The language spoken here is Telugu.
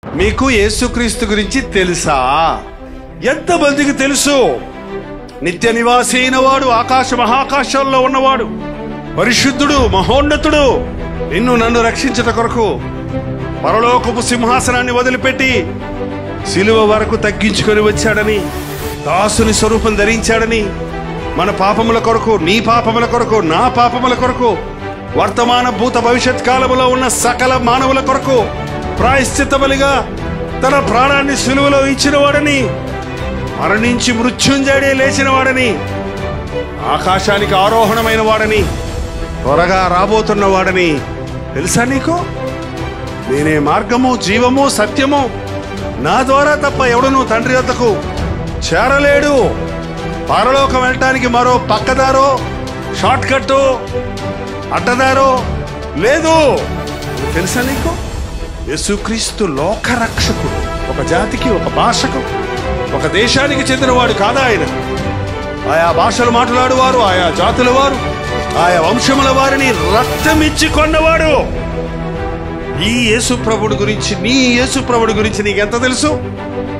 మీకు యేసుక్రీస్తు గురించి తెలుసా ఎంతమందికి తెలుసు నిత్య నివాసి అయిన వాడు ఆకాశ మహాకాశాల్లో ఉన్నవాడు పరిశుద్ధుడు మహోన్నతుడు నిన్ను నన్ను రక్షించట కొరకు పరలోకపు సింహాసనాన్ని వదిలిపెట్టి సిలువ వరకు తగ్గించుకొని వచ్చాడని దాసుని స్వరూపం ధరించాడని మన పాపముల కొరకు నీ పాపముల కొరకు నా పాపముల కొరకు వర్తమాన భూత భవిష్యత్ కాలములో ఉన్న సకల మానవుల కొరకు ప్రాయశ్చిత్త బలిగా తన ప్రాణాన్ని సిలువలో ఇచ్చిన వాడని మరణించి మృత్యుంజయుడే లేచిన వాడని ఆకాశానికి ఆరోహణమైన వాడని త్వరగా రాబోతున్న వాడని తెలుసా నీకు నేనే మార్గము జీవము సత్యము నా ద్వారా తప్ప ఎవడును తండ్రి వద్దకు చేరలేడు పరలోకం వెళ్ళటానికి మరో పక్కదారో షార్ట్ కట్ అడ్డదారో లేదు తెలుసా నీకు యేసుక్రీస్తు లోకరక్షకుడు ఒక జాతికి ఒక భాషకు ఒక దేశానికి చెందినవాడు కాదా ఆయన ఆయా భాషలు మాట్లాడువారు ఆయా జాతుల వారు ఆయా వంశముల వారిని రక్తమిచ్చి కొన్నవాడు ఈ యేసు ప్రభుడు గురించి నీ యేసు ప్రభుడు గురించి నీకెంత తెలుసు